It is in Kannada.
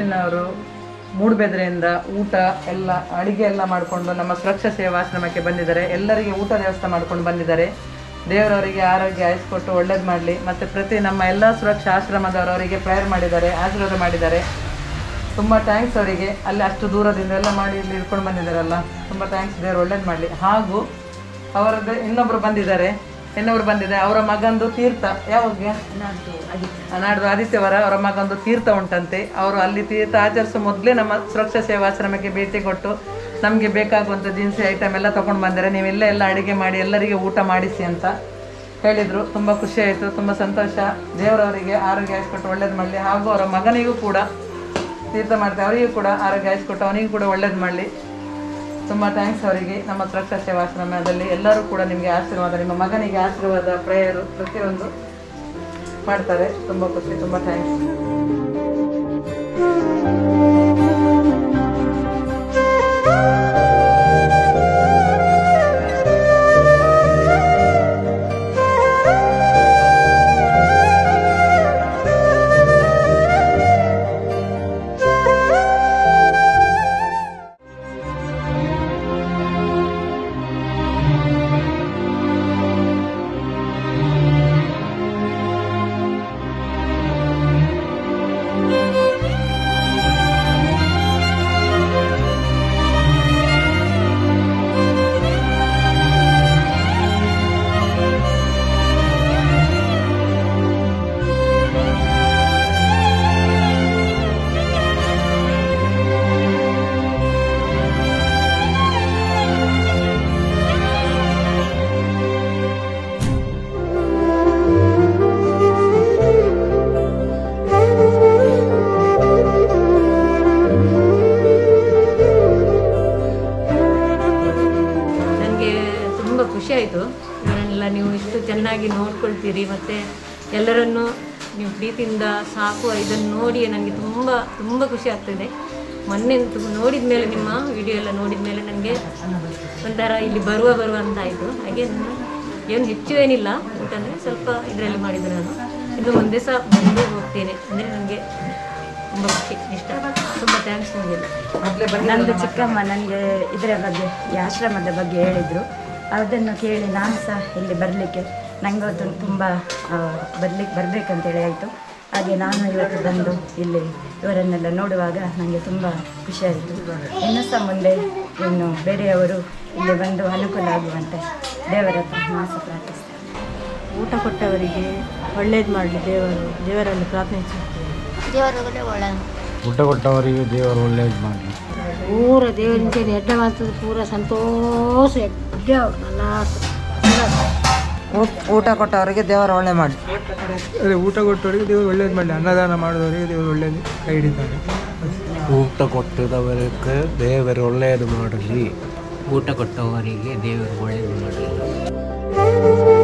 ಅವರು ಮೂಡುಬೆದರೆಯಿಂದ ಊಟ ಎಲ್ಲ ಅಡಿಗೆ ಎಲ್ಲ ಮಾಡಿಕೊಂಡು ನಮ್ಮ ಸುರಕ್ಷಾ ಸೇವಾಶ್ರಮಕ್ಕೆ ಬಂದಿದ್ದಾರೆ ಎಲ್ಲರಿಗೆ ಊಟದ ವ್ಯವಸ್ಥೆ ಮಾಡ್ಕೊಂಡು ಬಂದಿದ್ದಾರೆ ದೇವರವರಿಗೆ ಆರೋಗ್ಯ ಆಯಿಸ್ಕೊಟ್ಟು ಒಳ್ಳೇದು ಮಾಡಲಿ ಮತ್ತು ಪ್ರತಿ ನಮ್ಮ ಎಲ್ಲ ಸುರಕ್ಷಾ ಆಶ್ರಮದವರು ಅವರಿಗೆ ಪ್ರೇಯರ್ ಮಾಡಿದ್ದಾರೆ ಆಶೀರ್ವಾದ ಮಾಡಿದ್ದಾರೆ ತುಂಬ ಥ್ಯಾಂಕ್ಸ್ ಅವರಿಗೆ ಅಲ್ಲಿ ಅಷ್ಟು ದೂರದಿಂದ ಎಲ್ಲ ಮಾಡಿ ಇಲ್ಲಿ ಇಟ್ಕೊಂಡು ಬಂದಿದ್ದಾರಲ್ಲ ತುಂಬ ಥ್ಯಾಂಕ್ಸ್ ದೇವರು ಒಳ್ಳೇದು ಮಾಡಲಿ ಹಾಗೂ ಅವರದ್ದು ಇನ್ನೊಬ್ಬರು ಬಂದಿದ್ದಾರೆ ಇನ್ನೊಬ್ರು ಬಂದಿದ್ದಾರೆ ಅವರ ಮಗಂದು ತೀರ್ಥ ಯಾವಾಗ ನಾಡ್ದು ಆದಿತ್ಯವಾರ ಅವರ ಮಗಂದು ತೀರ್ಥ ಉಂಟಂತೆ ಅವರು ಅಲ್ಲಿ ತೀರ್ಥ ಆಚರಿಸೋ ಮೊದಲೇ ನಮ್ಮ ಸುರಕ್ಷಾ ಸೇವಾಶ್ರಮಕ್ಕೆ ಭೇಟಿ ಕೊಟ್ಟು ನಮಗೆ ಬೇಕಾಗುವಂಥ ದಿನಸಿ ಐಟಮ್ ಎಲ್ಲ ತೊಗೊಂಡು ಬಂದರೆ ನೀವೆಲ್ಲ ಎಲ್ಲ ಅಡುಗೆ ಮಾಡಿ ಎಲ್ಲರಿಗೆ ಊಟ ಮಾಡಿಸಿ ಅಂತ ಹೇಳಿದರು ತುಂಬ ಖುಷಿ ಆಯಿತು ತುಂಬ ಸಂತೋಷ ದೇವರವರಿಗೆ ಆರೋಗ್ಯ ಆಯಿಸ್ಕೊಟ್ಟು ಒಳ್ಳೇದು ಮಾಡಲಿ ಹಾಗೂ ಅವರ ಮಗನಿಗೂ ಕೂಡ ತೀರ್ಥ ಮಾಡ್ತಾರೆ ಅವರಿಗೂ ಕೂಡ ಆರೋಗ್ಯ ಆಯಿಸ್ಕೊಟ್ಟು ಅವನಿಗೂ ಕೂಡ ಒಳ್ಳೇದು ಮಾಡಲಿ ತುಂಬ ಥ್ಯಾಂಕ್ಸ್ ಅವರಿಗೆ ನಮ್ಮ ಸುರಕ್ಷಾ ಸೇವಾಶ್ರಮದಲ್ಲಿ ಎಲ್ಲರೂ ಕೂಡ ನಿಮಗೆ ಆಶೀರ್ವಾದ ನಿಮ್ಮ ಮಗನಿಗೆ ಆಶೀರ್ವಾದ ಪ್ರೇಯರು ಪ್ರತಿಯೊಂದು ಮಾಡ್ತಾರೆ ತುಂಬ ಖುಷಿ ತುಂಬ ಥ್ಯಾಂಕ್ಸ್ ನನಗೆ ತುಂಬ ಖುಷಿ ಆಯಿತು ಇವರನ್ನೆಲ್ಲ ನೀವು ಇಷ್ಟು ಚೆನ್ನಾಗಿ ನೋಡ್ಕೊಳ್ತೀರಿ ಮತ್ತು ಎಲ್ಲರನ್ನು ನೀವು ಪ್ರೀತಿಯಿಂದ ಸಾಕುವ ಇದನ್ನು ನೋಡಿ ನನಗೆ ತುಂಬ ತುಂಬ ಖುಷಿ ಆಗ್ತದೆ ಮೊನ್ನೆ ನೋಡಿದ ಮೇಲೆ ನಿಮ್ಮ ವಿಡಿಯೋ ಎಲ್ಲ ನೋಡಿದ ಮೇಲೆ ನನಗೆ ಒಂಥರ ಇಲ್ಲಿ ಬರುವ ಬರುವ ಅಂತ ಆಯಿತು ಹಾಗೆ ನಾನು ಏನು ಹೆಚ್ಚು ಏನಿಲ್ಲ ಊಟ ಅಂದರೆ ಸ್ವಲ್ಪ ಇದರಲ್ಲಿ ಮಾಡಿದ್ದು ನಾನು ಇನ್ನು ಮುಂದೆ ಸಹ ಬಂದು ಹೋಗ್ತೇನೆ ಅಂದರೆ ನನಗೆ ತುಂಬ ಖುಷಿ ಇಷ್ಟ ತುಂಬ ಥ್ಯಾಂಕ್ಸ್ ನಿಮಗೆಲ್ಲ ನಂದು ಚಿಕ್ಕಮ್ಮ ನನಗೆ ಇದರ ಬಗ್ಗೆ ಈ ಆಶ್ರಮದ ಬಗ್ಗೆ ಹೇಳಿದರು ಅದನ್ನು ಕೇಳಿ ನಾನು ಸಹ ಇಲ್ಲಿ ಬರಲಿಕ್ಕೆ ನನಗೆ ಅದು ತುಂಬ ಬರಲಿಕ್ಕೆ ಬರಬೇಕಂತೇಳಿ ಆಯಿತು ಹಾಗೆ ನಾನು ಇವತ್ತು ಬಂದು ಇಲ್ಲಿ ಇವರನ್ನೆಲ್ಲ ನೋಡುವಾಗ ನನಗೆ ತುಂಬ ಖುಷಿಯಾಯಿತು ಇನ್ನೂ ಸಹ ಮುಂದೆ ಇನ್ನು ಬೇರೆಯವರು ಇಲ್ಲಿ ಬಂದು ಅನುಕೂಲ ಆಗುವಂತೆ ದೇವರ ಹತ್ರ ನಾನು ಸಹ ಪ್ರಾರ್ಥಿಸ್ತೇನೆ ಊಟ ಕೊಟ್ಟವರಿಗೆ ಒಳ್ಳೇದು ಮಾಡಲಿ ದೇವರು ದೇವರಲ್ಲಿ ಪ್ರಾರ್ಥಿಸುತ್ತೇವೆ ಊಟ ಕೊಟ್ಟವರಿಗೆ ದೇವರು ಒಳ್ಳೇದು ಮಾಡಲಿ ಪೂರ ದೇವರಿಂದ ಎಡ್ಡ ಮಾಡ್ತದೆ ಪೂರ ಸಂತೋಷ ಎಡ್ಡ ಊಟ ಕೊಟ್ಟವರಿಗೆ ದೇವರು ಒಳ್ಳೆ ಮಾಡಿ ಅದೇ ಊಟ ಕೊಟ್ಟವರಿಗೆ ದೇವರು ಒಳ್ಳೇದು ಮಾಡಲಿ ಅನ್ನದಾನ ಮಾಡಿದವರಿಗೆ ದೇವರು ಒಳ್ಳೇದು ಕೈ ಹಿಡಿತಾರೆ ಊಟ ಕೊಟ್ಟದವರಿಗೆ ದೇವರು ಒಳ್ಳೆಯದು ಮಾಡಲಿ ಊಟ ಕೊಟ್ಟವರಿಗೆ ದೇವರು ಒಳ್ಳೆಯದು ಮಾಡಲಿ